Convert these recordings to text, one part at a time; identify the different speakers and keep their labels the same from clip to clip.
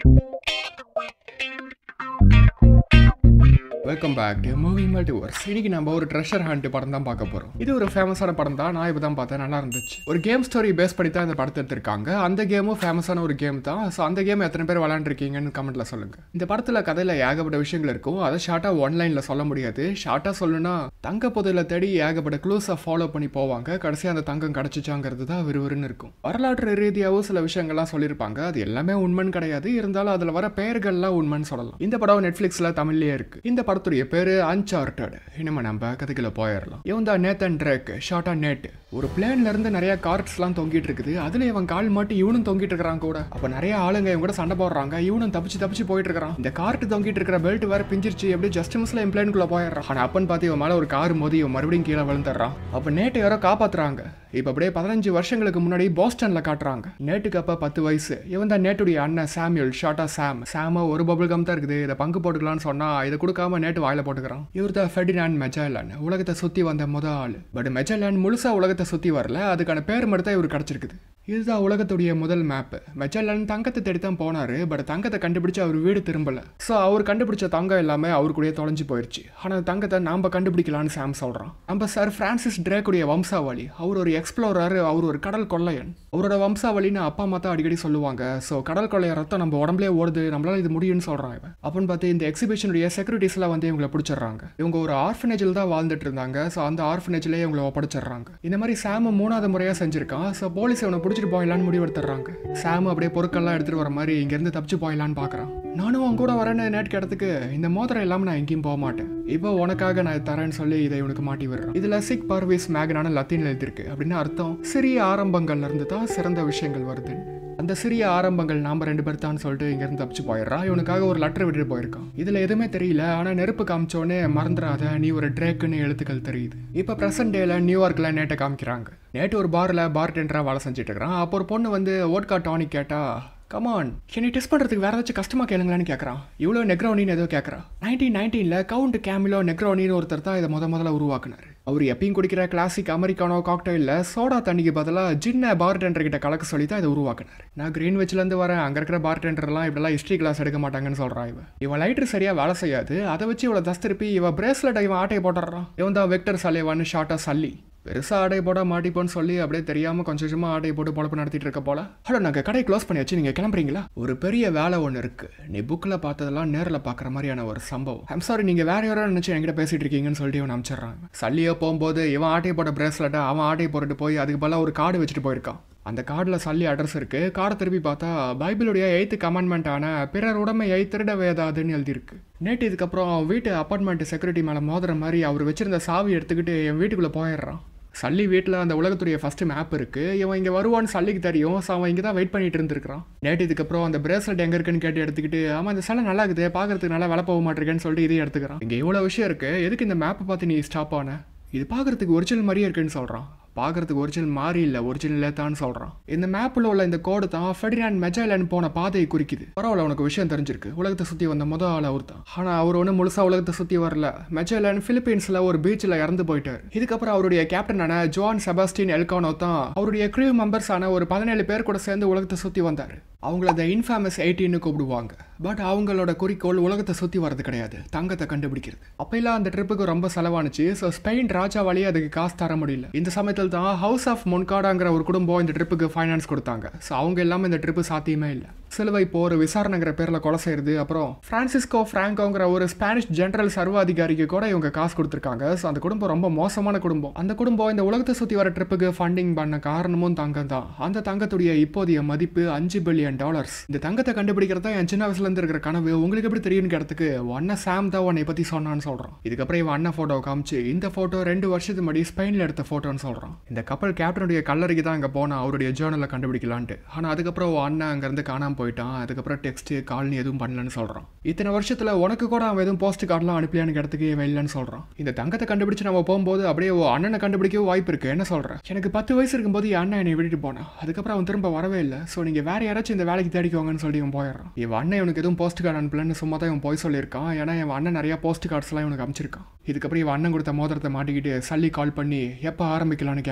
Speaker 1: Welcome back to movie multiverse இன்னைக்கு நம்ம ஒரு ட்ரெஷர் ஹண்ட் படம் தான் பார்க்க போறோம் இது ஒரு ஃபேமஸான படம் தான் நான் இப்போ தான் பார்த்தேன் நல்லா இருந்துச்சு ஒரு கேம் ஸ்டோரி பேஸ் பண்ணி தான் இந்த படத்தை எடுத்திருக்காங்க அந்த கேமும் ஃபேமஸான ஒரு கேம் தான் ஸோ அந்த கேம் எத்தனை பேர் விளாண்டுருக்கீங்கன்னு கமெண்ட்ல சொல்லுங்க இந்த படத்துல கதையில ஏகப்பட்ட விஷயங்கள் இருக்கும் அதை ஷார்ட்டா ஒன்லைன்ல சொல்ல முடியாது ஷார்ட்டா சொல்லணும்னா தங்க புதையில தேடி ஏகப்பட்ட க்ளூஸை ஃபாலோ பண்ணி போவாங்க கடைசியா அந்த தங்கம் கிடைச்சிச்சாங்கிறது தான் விறுவிறுன்னு இருக்கும் வரலாற்று ரீதியாகவும் சில விஷயங்கள்லாம் சொல்லியிருப்பாங்க அது எல்லாமே உண்மைன்னு கிடையாது இருந்தாலும் அதுல வர பெயர்கள்லாம் உண்மைன்னு சொல்லலாம் இந்த படம் நெட்ஃபிளிக்ஸ்ல தமிழ்லயே இருக்கு இந்த படத்துடைய பேரு அன்சார்டட் இனிமே நம்ம கதைக்குள்ள போயிடலாம் இவன் தான் நேத்தன் ட்ரேக் ஷார்ட்டா நேட் ஒரு பிளேன்ல இருந்து நிறைய கார்ட்ஸ்லாம் தொங்கிட்டு இருக்குது அதுல இவன் கால் மாட்டி இவனும் தொங்கிட்டு இருக்கிறான் கூட அப்ப நிறைய ஆளுங்க இவன் கூட சண்டை போடுறாங்க இவனும் தப்பிச்சு தப்பிச்சு போயிட்டு இருக்கான் இந்த கார்ட் தொங்கிட்டு இருக்கிற பெல்ட் வேற பிஞ்சிருச்சு எப்படி ஜஸ்ட் மிஸ்ல என் பிளேனுக்குள்ள போயிடுறான் ஆனா அப்பன்னு பார்த்து இவன் மேல ஒரு கார் மோதி இவன் மறுபடியும் கீழே விழுந்துடுறான் அப்ப நேட்டை யாரோ காப்பாத்துறாங்க இப்ப அப்படியே பதினஞ்சு வருஷங்களுக்கு முன்னாடி போஸ்டன்ல காட்டுறாங்க நேட்டுக்கு அப்ப பத்து வயசு இவன் தான் நேட்டுடைய அண்ணன் சாமியல் ஷார்ட்டா சாம் சாம ஒரு பபுள் கம் தான் இருக்குது இதை பங்கு போட்டுக்கலாம்னு சொன்னா இதை கொடுக்காம நேட்டு வாயில போட்டுக்கிறான் இவர் தான் ஃபெர்டினாண்ட் மெஜாலான் உலகத்தை சுத்தி வந்த முத ஆளு பட் மெஜாலான் முழுசா உலகத்தை சுத்தி வரல அதுக்கான பேர் மட்டும் தான் இவர் கிடைச்சிருக்குது இதுதான் உலகத்துடைய முதல் மேப் மெஜாலான் தங்கத்தை தேடி தான் போனாரு பட் தங்கத்தை கண்டுபிடிச்சு அவர் வீடு திரும்பல ஸோ அவர் கண்டுபிடிச்ச தங்கம் எல்லாமே அவர் கூடயே தொலைஞ்சு போயிருச்சு ஆனால் தங்கத்தை நாம கண்டுபிடிக்கலாம்னு சாம் சொல்றான் நம்ம சார் பிரான்சிஸ் ட்ரேக்குடைய வம்சாவளி அவர் ஒரு எக்ஸ்ப்ளோரர் அவர் ஒரு கடல் கொள்ளையன் அவரோட வம்சாவளின்னு அப்பா அம்மா தான் அடிக்கடி சொல்லுவாங்க ஸோ கடல் கொள்ளைய ரத்தம் நம்ம உடம்புலயே ஓடுது நம்மளால இது முடியும்னு சொல்றான் இவன் அப்படின்னு பார்த்து இந்த எக்ஸிபிஷனுடைய செக்யூரிட்டிஸ்லாம் வந்து இவங்களை பிடிச்சிடுறாங்க இவங்க ஒரு ஆர்ஃபனேஜில் தான் வாழ்ந்துட்டு இருந்தாங்க ஸோ அந்த ஆர்ஃபனேஜ்லேயே இவங்களை ஒப்படைச்சிடுறாங்க இந்த மாதிரி சாம மூணாவது முறையாக செஞ்சிருக்கான் ஸோ போலீஸ் இவனை பிடிச்சிட்டு போயிடலான்னு முடிவெடுத்துறாங்க சாம் அப்படியே பொருட்கள்லாம் எடுத்துட்டு வர மாதிரி இங்கேருந்து தப்பிச்சு போயிடலான்னு பார்க்குறான் நானும் அவன் கூட வரேன்னு நேட் கிடத்துக்கு இந்த மோதிரம் இல்லாமல் நான் எங்கேயும் போக மாட்டேன் இப்போ உனக்காக நான் தரேன்னு சொல்லி இதை இவனுக்கு மாட்டி விடுறான் இதில் சிக் பர்வீஸ் மேகனான லத்தீன் எழுதிருக்கு அப்படின்னு அர்த்தம் சிறிய ஆரம்பங்கள்ல இருந்து தான் சிறந்த விஷயங்கள் வருது அந்த சிறிய ஆரம்பங்கள் நாம ரெண்டு பேர் தான் சொல்லிட்டு இங்கேருந்து தப்பிச்சு போயிடுறான் இவனுக்காக ஒரு லெட்டர் விட்டுட்டு போயிருக்கான் இதில் எதுவுமே தெரியல ஆனால் நெருப்பு காமிச்சோடனே மறந்துடாத நீ ஒரு ட்ரேக்குன்னு எழுத்துக்கள் தெரியுது இப்போ ப்ரெசன்ட் டேல நியூயார்க்கில் நேட்டை காமிக்கிறாங்க நேற்று ஒரு பாரில் பார் டெண்டராக வேலை செஞ்சுட்டு இருக்கிறான் அப்போ ஒரு பொண்ணு வந்து ஓட்கா டானிக் கேட்டா கமான் என்னை டெஸ்ட் பண்ணுறதுக்கு வேற ஏதாச்சும் கஷ்டமா கேளுங்களான்னு கேட்குறான் இவ்வளோ நெக்ரோனின்னு ஏதோ கேட்குறான் நைன்டீன் நைன்டீனில் கவுண்ட் கேமிலோ நெக்ரோனின்னு ஒருத்தர் தான் இதை முத முதல்ல உருவாக்குனார் அவர் எப்பயும் குடிக்கிற கிளாசிக் அமெரிக்கானோ காக்டைலில் சோடா தண்ணிக்கு பதிலாக ஜின்ன பார் டெண்டர் கிட்ட கலக்க சொல்லி தான் இதை உருவாக்குனார் நான் கிரீன்விச்லேருந்து வரேன் அங்கே இருக்கிற பார் டெண்டர்லாம் இப்படிலாம் ஹிஸ்ட்ரி கிளாஸ் எடுக்க மாட்டாங்கன்னு சொல்கிறான் இவன் இவன் லைட்டர் சரியாக வேலை செய்யாது அதை வச்சு இவளை தஸ்திருப்பி இவன் பிரேஸ்லெட் இவன் ஆட்டையை போட்டுறான் இவன் தான் வெக்டர் சலேவான்னு ஷார்ட்டாக சல்லி பெருசாக ஆடை போட மாட்டிப்போன்னு சொல்லி அப்படியே தெரியாமல் கொஞ்சம் கொஞ்சமாக ஆடையை போட்டு பொழப்பு நடத்திட்டு இருக்க போல ஹலோ நாங்கள் கடை க்ளோஸ் பண்ணி வச்சு நீங்கள் கிளம்புறீங்களா ஒரு பெரிய வேலை ஒன்று இருக்கு நீ புக்கில் பார்த்ததெல்லாம் நேரில் பார்க்குற மாதிரியான ஒரு சம்பவம் ஐம் சாரி நீங்கள் வேற யாரோ நினச்சி என்கிட்ட பேசிட்டு இருக்கீங்கன்னு சொல்லிட்டு இவன் அனுப்பிச்சிடுறான் சல்லியோ போகும்போது இவன் ஆட்டையை போட்ட பிரேஸ்லெட்டை அவன் ஆட்டையை போட்டுட்டு போய் அதுக்கு பதிலாக ஒரு கார்டு வச்சுட்டு போயிருக்கான் அந்த கார்டில் சல்லி அட்ரஸ் இருக்கு கார்டை திருப்பி பார்த்தா பைபிளுடைய எய்த்து கமெண்ட்மெண்ட்டான பிறர் உடமையை திருட வேதாதுன்னு எழுதியிருக்கு நேற்று இதுக்கப்புறம் வீட்டு அப்பார்ட்மெண்ட் செக்யூரிட்டி மேலே மோதுற மாதிரி அவர் வச்சிருந்த சாவி எடுத்துக்கிட்டு என் வீட்டுக்குள்ளே போயிடுறான் சல்லி வீட்டில் அந்த உலகத்துடைய ஃபர்ஸ்ட் மேப் இருக்கு இவன் இங்கே வருவான்னு சல்லிக்கு தெரியும் ஸோ அவன் இங்கே தான் வெயிட் பண்ணிட்டு இருந்திருக்கான் நேற்று இதுக்கப்புறம் அந்த பிரேஸ்லெட் எங்கே இருக்குன்னு கேட்டு எடுத்துக்கிட்டு ஆமாம் இந்த சிலை நல்லா இருக்குது பார்க்கறதுக்கு நல்லா வேலை போக மாட்டேருக்கேன்னு சொல்லிட்டு இதையும் எடுத்துக்கிறான் இங்கே இவ்வளோ விஷயம் இருக்கு எதுக்கு இந்த மேப்பை பார்த்து நீ ஸ்டாப் ஆன இது பார்க்கறதுக்கு ஒரிஜினல் மாதிரியே இருக்குன்னு சொல்கிறான் பார்க்கறதுக்கு ஒரிஜினல் மாறி இல்லை ஒரிஜினலே தான் சொல்கிறான் இந்த மேப்பில் உள்ள இந்த கோடு தான் ஃபெடினாண்ட் மெஜாலன் போன பாதையை குறிக்குது பரவாயில்ல உனக்கு விஷயம் தெரிஞ்சிருக்கு உலகத்தை சுற்றி வந்த முத ஆள் அவர் தான் ஆனால் அவர் ஒன்றும் முழுசாக உலகத்தை சுற்றி வரல மெஜாலன் பிலிப்பீன்ஸில் ஒரு பீச்சில் இறந்து போயிட்டார் இதுக்கப்புறம் அவருடைய கேப்டனான ஜோன் செபாஸ்டின் எல்கானோ தான் அவருடைய க்ரீவ் மெம்பர்ஸான ஒரு பதினேழு பேர் கூட சேர்ந்து உலகத்தை சுற்றி வந்தார் அவங்கள அந்த இன்ஃபேமஸ் எயிட்டின்னு கூப்பிடுவாங்க பட் அவங்களோட குறிக்கோள் உலகத்தை சுற்றி வர்றது கிடையாது தங்கத்தை கண்டுபிடிக்கிறது அப்பெல்லாம் அந்த ட்ரிப்புக்கு ரொம்ப செலவானுச்சு ஸோ ஸ்பெயின் ராஜாவாலேயே அதுக்கு காசு தர முடியல இந்த சமயத்தில் தான் ஹவுஸ் ஆஃப் மொன்காடாங்கிற ஒரு குடும்பம் இந்த ட்ரிப்புக்கு ஃபைனான்ஸ் கொடுத்தாங்க ஸோ அவங்க இல்லாமல் இந்த ட்ரிப்பு சாத்தியமே இல்லை சிலுவை போர் விசாரணைங்கிற பேரில் கொலை செய்யறது அப்புறம் பிரான்சிஸ்கோ ஃப்ராங்கோங்கிற ஒரு ஸ்பானிஷ் ஜெனரல் சர்வ அதிகாரிக்கு கூட இவங்க காசு கொடுத்துருக்காங்க ஸோ அந்த குடும்பம் ரொம்ப மோசமான குடும்பம் அந்த குடும்பம் இந்த உலகத்தை சுற்றி வர ட்ரிப்புக்கு ஃபண்டிங் பண்ண காரணமும் தங்கம் தான் அந்த தங்கத்துடைய இப்போதைய மதிப்பு அஞ்சு பில்லியன் டாலர்ஸ் இந்த தங்கத்தை கண்டுபிடிக்கிறதா என் சின்ன வயசுல இருந்து இருக்கிற கனவு உங்களுக்கு எப்படி தெரியும்னு கேட்டதுக்கு அண்ணன் சாம் தான் உன்னை பற்றி சொன்னான்னு சொல்கிறான் இதுக்கப்புறம் இவன் அண்ணன் ஃபோட்டோ காமிச்சு இந்த ஃபோட்டோ ரெண்டு வருஷத்துக்கு முன்னாடி ஸ்பெயினில் எடுத்த ஃபோட்டோன்னு சொல்கிறான் இந்த கப்பல் கேப்டனுடைய கல்லறைக்கு தான் அங்கே போனால் அவருடைய ஜேர்னலை கண்டுபிடிக்கலான்ட்டு ஆனால் அதுக்கப்புறம் உன் அண்ணன் அங்கேருந்து காணாமல் போயிட்டான் அதுக்கப்புறம் டெக்ஸ்ட் கால்னி எதுவும் பண்ணலன்னு சொல்கிறான் இத்தனை வருஷத்தில் உனக்கு கூட அவன் எதுவும் போஸ்ட் கார்டெலாம் அனுப்பலையான்னு இடத்துக்கு இவன் இல்லைன்னு சொல்கிறான் இந்த தங்கத்தை கண்டுபிடிச்சு நம்ம போகும்போது அப்படியே உன் அண்ணனை கண்டுபிடிக்கவும் வாய்ப்பு இருக்குது என்ன சொல்கிறேன் எனக்கு பத்து வயசு இருக்கும்போது என் அண்ணன் என்னை விட்டுட்டு போனான் அதுக்கப்புறம் அவன் திரும்ப வரவே இல்லை ஸோ நீங்கள் வேற யாராச்சும் இந்த வேலைக்கு தேடிக்கோங்கன்னு சொல்லி இவன் போயிடுறான் இவன் அண்ணன் இவனுக்கு எதுவும் போஸ்ட் கார்டு அனுப்பலன்னு சும்மா தான் இவன் போய் சொல்லியிருக்கான் ஏன்னா இவன் அண்ணன் நிறைய போஸ்ட் கார்ட்ஸ்லாம் இவனுக்கு அமைச்சிருக்கான் இதுக்கப்புறம் இவன் அண்ணன் கொடுத்த மோதிரத்தை மாட்டிக்கிட்டு சல்லி கால் பண்ணி எப்போ ஆரம்பிக்கலாம்னு கேட்குறான்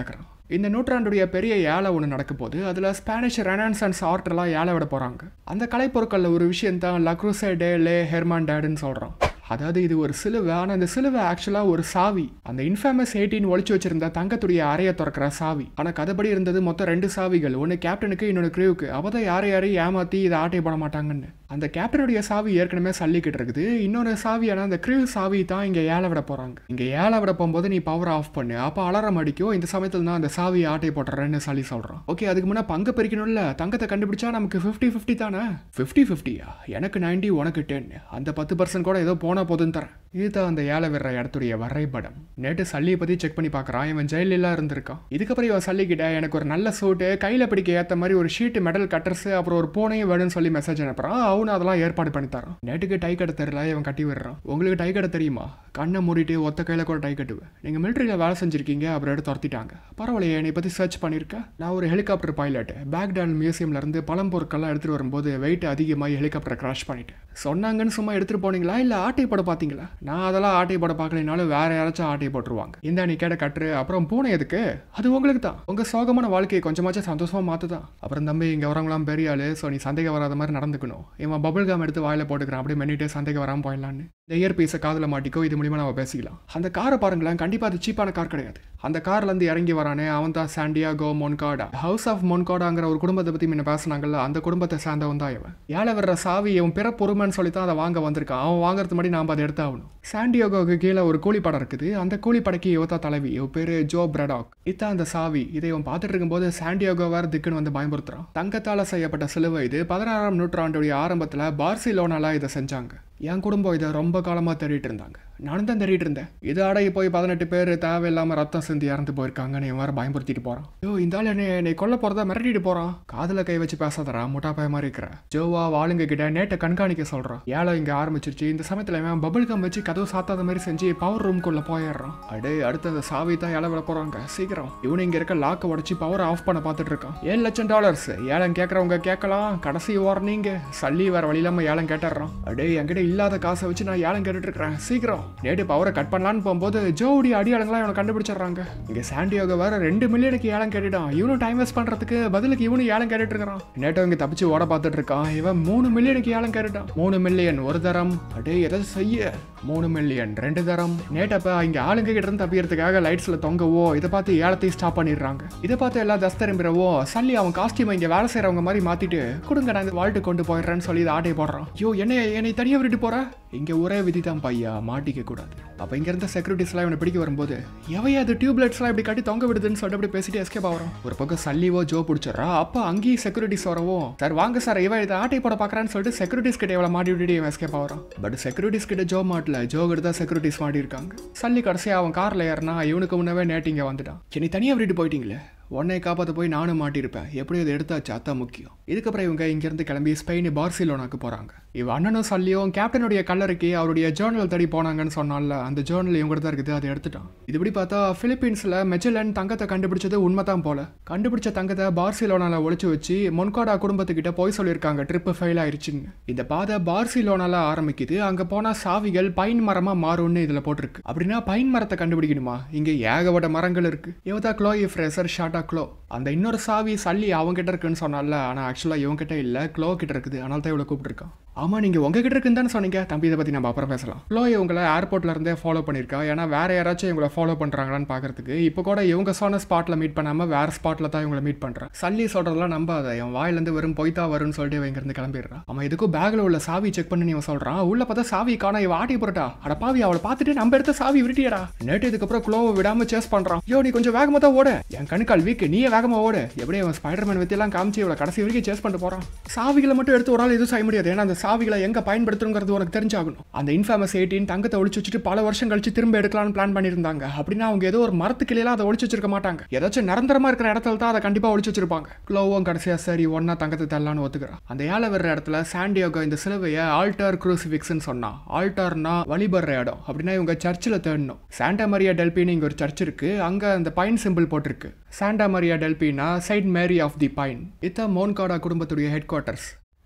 Speaker 1: இந்த நூற்றாண்டுடைய பெரிய ஏழை ஒன்று நடக்க போது அதில் ஸ்பானிஷ் ரெனான்சன்ஸ் ஆர்ட்லாம் ஏழை விட போகிறாங்க அந்த கலைப்பொருட்களில் ஒரு விஷயம் தான் லக்ரூசே டே லே ஹெர்மான் டேடுன்னு சொல்கிறோம் அதாவது இது ஒரு சிலுவை ஆனால் அந்த சிலுவை ஆக்சுவலாக ஒரு சாவி அந்த இன்ஃபேமஸ் எயிட்டின் ஒளிச்சு வச்சிருந்த தங்கத்துடைய அறையை திறக்கிற சாவி ஆனால் கதைப்படி இருந்தது மொத்தம் ரெண்டு சாவிகள் ஒன்று கேப்டனுக்கு இன்னொன்று க்ரீவுக்கு அவ தான் யாரை யாரையும் ஏமாற்றி இதை ஆட்டை போட மாட்டாங்கன்னு அந்த கேப்டனுடைய சாவி ஏற்கனவே சல்லிக்கிட்டு இருக்குது இன்னொரு சாவியான அந்த க்ரீவ் சாவி தான் இங்கே ஏழை விட போகிறாங்க இங்கே ஏழை விட போகும்போது நீ பவர் ஆஃப் பண்ணு அப்போ அலாரம் அடிக்கும் இந்த சமயத்தில் தான் அந்த சாவியை ஆட்டை போட்டுறேன்னு சொல்லி சொல்கிறான் ஓகே அதுக்கு முன்னே பங்கு பிரிக்கணும்ல தங்கத்தை கண்டுபிடிச்சா நமக்கு ஃபிஃப்டி ஃபிஃப்டி தானே ஃபிஃப்டி ஃபிஃப்டியா எனக்கு நைன்டி உனக்கு டென் அந்த பத்து பர்சன்ட் கூட ஏதோ போனால் போதுன்னு தரேன் இதுதான் அந்த ஏழை விடுற இடத்துடைய வரைபடம் நேற்று சல்லியை பற்றி செக் பண்ணி பார்க்குறான் இவன் ஜெயிலெல்லாம் இருந்திருக்கான் இதுக்கப்புறம் இவன் சல்லிக்கிட்ட எனக்கு ஒரு நல்ல சூட்டு கையில் பிடிக்க ஏற்ற மாதிரி ஒரு ஷீட்டு மெடல் கட்டர்ஸ் அப்புறம் ஒரு பூனையும் வேணும்னு சொல்லி மெசேஜ் அனுப்புறான் அவனு அதெல்லாம் ஏற்பாடு பண்ணி தரான் நேட்டுக்கு டை கட்ட தெரியல இவன் கட்டி விடுறான் உங்களுக்கு டை கட்ட தெரியுமா கண்ணை மூடிட்டு ஒத்த கையில் கூட டை கட்டுவேன் நீங்கள் மிலிட்டரியில் வேலை செஞ்சிருக்கீங்க அப்புறம் எடுத்து துரத்திட்டாங்க பரவாயில்லையே என்னை பற்றி சர்ச் பண்ணியிருக்கேன் நான் ஒரு ஹெலிகாப்டர் பைலட் பேக்டால் மியூசியம்ல இருந்து பழம் பொருட்கள்லாம் எடுத்துகிட்டு வரும்போது வெயிட் அதிகமாகி ஹெலிகாப்டர் கிராஷ் பண்ணிட்டேன் சொன்னாங்கன்னு சும்மா எடுத்துகிட்டு போனீங்களா இல்லை ஆட்டை போட பார்த்தீங்களா நான் அதெல்லாம் ஆட்டை போட பார்க்கலைனாலும் வேற யாராச்சும் ஆட்டை போட்டுருவாங்க இந்த நீ கேட்ட கட்டுரு அப்புறம் பூனை எதுக்கு அது உங்களுக்கு தான் உங்கள் சோகமான வாழ்க்கையை கொஞ்சமாச்சும் சந்தோஷமா மாற்றுதான் அப்புறம் தம்பி இங்கே வரவங்களாம் பெரிய ஆளு ஸோ நீ சந்தேகம் வராத மாதிரி நடந்துக்கணும் இவன் பபிள் கம் எடுத்து வாயில போட்டுக்கிறான் அப்படியே மென்னிட்டே சந்தேகம் வராமல் போயிடலான்னு இந்த இயர் பீஸை காதில் மாட்டிக்கோ இது மூலியமா நம்ம பேசிக்கலாம் அந்த காரை பாருங்களேன் கண்டிப்பாக அது சீப்பான கார் கிடையாது அந்த கார்லேருந்து இறங்கி வரானே அவன் தான் சாண்டியாகோ மொன்காடா ஹவுஸ் ஆஃப் மொன்காடாங்கிற ஒரு குடும்பத்தை பற்றி முன்ன பேசினாங்கல்ல அந்த குடும்பத்தை சேர்ந்தவன் தான் இவன் ஏழை வர்ற சாவி இவன் பிற பொறுமைன்னு சொல்லி தான் அதை வாங்க வந்திருக்கான் அவன் வாங்குறது முன்னாடி நாம் அதை எடுத்தாகணும் சாண்டியாகோவுக்கு கீழே ஒரு கூலிப்படம் இருக்குது அந்த கூலிப்படைக்கு இவத்தா தலைவி இவ பேர் ஜோ பிரடாக் இதான் அந்த சாவி இதை இவன் பார்த்துட்டு இருக்கும்போது சாண்டியாகோ வேற திக்குன்னு வந்து பயமுறுத்துறான் தங்கத்தால் செய்யப்பட்ட சிலுவை இது பதினாறாம் நூற்றாண்டுடைய ஆரம்பத்தில் பார்சிலோனால இதை செஞ்சாங்க என் குடும்பம் இதை ரொம்ப காலமாக தேடிட்டு இருந்தாங்க நானும் தான் தேடிட்டு இருந்தேன் இது அடங்கி போய் பதினெட்டு பேர் தேவையில்லாமல் ரத்தம் சிந்தி இறந்து போயிருக்காங்கன்னு இவன் வேற பயன்படுத்திட்டு போகிறான் ஐயோ இந்த ஆள் என்னை என்னை கொல்ல போகிறதா மிரட்டிட்டு போகிறான் காதில் கை வச்சு பேசாதடா முட்டா பய மாதிரி இருக்கிற ஜோவா வாளுங்க கிட்ட நேட்டை கண்காணிக்க சொல்கிறான் ஏழை இங்கே ஆரம்பிச்சிருச்சு இந்த சமயத்தில் இவன் பபிள் கம் வச்சு கதவு சாத்தாத மாதிரி செஞ்சு பவர் ரூம்குள்ளே போயிடுறான் அடே அடுத்து அந்த சாவி தான் ஏழை விட போகிறாங்க சீக்கிரம் இவனு இங்கே இருக்க லாக்கை உடச்சி பவர் ஆஃப் பண்ண பார்த்துட்டு இருக்கான் ஏழு லட்சம் டாலர்ஸ் ஏழம் கேட்குறவங்க கேட்கலாம் கடைசி வார்னிங் சல்லி வேற வழி இல்லாமல் ஏழம் கேட்டுறான் அடே என்கிட்ட இல்லாத காசை வச்சு நான் ஏலம் கேட்டுட்டு இருக்கிறேன் சீக்கிரம் நேட்டு பவரை கட் பண்ணலான்னு போகும்போது ஜோடி அடியாளங்களாம் இவனை கண்டுபிடிச்சிடுறாங்க இங்க சாண்டியோக வேற ரெண்டு மில்லியனுக்கு ஏலம் கேட்டுட்டான் இவனும் டைம் வேஸ்ட் பண்றதுக்கு பதிலுக்கு இவனும் ஏலம் கேட்டுட்டு இருக்கிறான் நேட்டோ இங்க தப்பிச்சு ஓட பார்த்துட்டு இருக்கான் இவன் மூணு மில்லியனுக்கு ஏலம் கேட்டுட்டான் மூணு மில்லியன் ஒரு தரம் அடே எதை செய்ய மூணு மில்லியன் ரெண்டு தரம் நேட்டப்ப இங்க ஆளுங்க கிட்ட இருந்து தப்பிக்கிறதுக்காக லைட்ஸ்ல தொங்கவோ இதை பார்த்து ஏலத்தையும் ஸ்டாப் பண்ணிடுறாங்க இதை பார்த்து எல்லாம் தஸ்தரம்பிரவோ சல்லி அவன் காஸ்டியூம் இங்க வேலை செய்யறவங்க மாதிரி மாத்திட்டு கொடுங்க நான் இந்த வாழ்ட்டு கொண்டு போயிடுறேன்னு சொல்லி இதை ஆட்டையை போடுறான் ஐயோ என்ன என்னை தனியாக விட்டுட்டு போற இங்க ஒரே விதி தான் பையா மாட்டிக்க கூடாது அப்ப இங்க இருந்த செக்யூரிட்டிஸ்லாம் இவனை பிடிக்க வரும்போது எவையா அது டியூப்லைட்ஸ்லாம் இப்படி கட்டி தொங்க விடுதுன்னு சொல்லிட்டு அப்படி பேசிட்டு எஸ்கேப் ஆகிறோம் ஒரு பக்கம் சல்லிவோ ஜோ பிடிச்சிடறா அப்ப அங்கேயும் செக்யூரிட்டிஸ் வரவும் சார் வாங்க சார் இவன் இதை ஆட்டை போட பார்க்கறான்னு சொல்லிட்டு செக்யூரிட்டிஸ் கிட்ட இவளை மாட்டி விட்டுட்டு இவன் எஸ்கேப் ஆகிறான் பட் செக்யூரிட்டிஸ் கிட்ட ஜோ மாட்டல ஜோ கிட்ட தான் செக்யூரிட்டிஸ் மாட்டி இருக்காங்க சல்லி கடைசியா அவன் கார்ல ஏறினா இவனுக்கு முன்னவே நேட்டிங்க வந்துட்டான் சரி தனியாக விட்டுட்டு போயிட்டீங்களே உன்னை காப்பாற்ற போய் நானும் மாட்டியிருப்பேன் எப்படி அதை எடுத்தாச்சு அதான் முக்கியம் இதுக்கப்புறம் இவங்க இங்கேருந்து கிளம்பி ஸ்பெயின் பார்சிலோனாக்கு போகிறாங்க இவ அண்ணனும் சல்லியும் கேப்டனுடைய கல்லறைக்கு அவருடைய ஜேர்னல் தேடி போனாங்கன்னு சொன்னால அந்த ஜேர்னல் இவங்க தான் இருக்குது அதை எடுத்துட்டான் இதுபடி பார்த்தா பிலிப்பீன்ஸில் மெஜலன் தங்கத்தை கண்டுபிடிச்சது உண்மைதான் போல கண்டுபிடிச்ச தங்கத்தை பார்சிலோனால ஒளிச்சு வச்சு மொன்காடா குடும்பத்துக்கிட்ட போய் சொல்லியிருக்காங்க ட்ரிப்பு ஃபெயில் ஆயிருச்சுன்னு இந்த பாதை பார்சிலோனால ஆரம்பிக்குது அங்கே போனால் சாவிகள் பைன் மரமாக மாறும்னு இதில் போட்டிருக்கு அப்படின்னா பைன் மரத்தை கண்டுபிடிக்கணுமா இங்கே ஏகப்பட்ட மரங்கள் இருக்கு இவதா க்ளோயி ஃப்ரெசர் ஷாட்டா க்ளோ அந்த இன்னொரு சாவி சல்லி அவங்ககிட்ட இருக்குன்னு சொன்னால ஆனால் ஆக்சுவலாக இவங்ககிட்ட இல்லை க்ளோ கிட்ட இருக்குது அதனால தான் இவ்வளோ கூப்பிட்டுருக்கான் ஆமாம் நீங்கள் உங்ககிட்ட இருக்குன்னு தானே சொன்னீங்க தம்பி இதை பற்றி நம்ம அப்புறம் பேசலாம் க்ளோ இவங்களை ஏர்போர்ட்ல இருந்தே ஃபாலோ பண்ணியிருக்கா ஏன்னா வேற யாராச்சும் இவங்களை ஃபாலோ பண்ணுறாங்களான்னு பார்க்கறதுக்கு இப்போ கூட இவங்க சொன்ன ஸ்பாட்டில் மீட் பண்ணாமல் வேற ஸ்பாட்டில் தான் இவங்களை மீட் பண்ணுறேன் சல்லி சொல்கிறதெல்லாம் நம்பாத என் வாயிலேருந்து வெறும் பொய்த்தா வரும்னு சொல்லிட்டு இவன் இங்கேருந்து கிளம்பிடுறான் அவன் இதுக்கும் பேக்கில் உள்ள சாவி செக் பண்ணி இவன் சொல்கிறான் உள்ள பார்த்தா சாவி காணா இவன் ஆட்டி போட்டா அட பாவி அவளை பார்த்துட்டு நம்ம எடுத்த சாவி விருட்டியடா நேற்று இதுக்கப்புறம் க்ளோவை விடாம சேஸ் பண்ணுறான் யோ நீ கொஞ்சம் வேகமாக தான் ஓடு என் கணுக்கால் வீக்கு நீயே வேகமாக ஓடு எப்படி அவன் ஸ்பைடர்மேன் வித்தியெல்லாம் காமிச்சு இவளை கடைசி வரைக்கும் சேஸ் பண்ணிட்டு போகிறான் சாவிகளை மட்டும் எடுத்து ஒரு ஆள் எதுவும் செய்ய முடியாது ஏன்னா அந்த சாவிகளை எங்கே பயன்படுத்தணுங்கிறது உனக்கு தெரிஞ்சாகணும் அந்த இன்ஃபேமஸ் எயிட்டின் தங்கத்தை ஒழிச்சு வச்சுட்டு பல வருஷம் கழிச்சு திரும்ப எடுக்கலாம்னு பிளான் பண்ணியிருந்தாங்க அப்படின்னா அவங்க ஏதோ ஒரு மரத்துக்கிளையெல்லாம் அதை ஒழிச்சு வச்சிருக்க மாட்டாங்க ஏதாச்சும் நிரந்தரமா இருக்கிற இடத்துல தான் அதை கண்டிப்பா ஒழிச்சு வச்சிருப்பாங்க க்ளோவும் கடைசியா சரி ஒன்னா தங்கத்தை தரலான்னு ஒத்துக்கிறான் அந்த ஏழை வர்ற இடத்துல சாண்டியோகோ இந்த சிலுவையை ஆல்டர் குரூசிஃபிக்ஸ்னு சொன்னான் ஆல்டர்னா வழிபடுற இடம் அப்படின்னா இவங்க சர்ச்சில் தேடணும் சாண்டா மரியா டெல்பின்னு இங்க ஒரு சர்ச் இருக்கு அங்க அந்த பைன் சிம்பிள் போட்டிருக்கு Santa Maria Delfina saint Mary of the pine இதான் மோன்காடா குடும்பத்துடைய ஹெட் குவார்ட்டர்ஸ்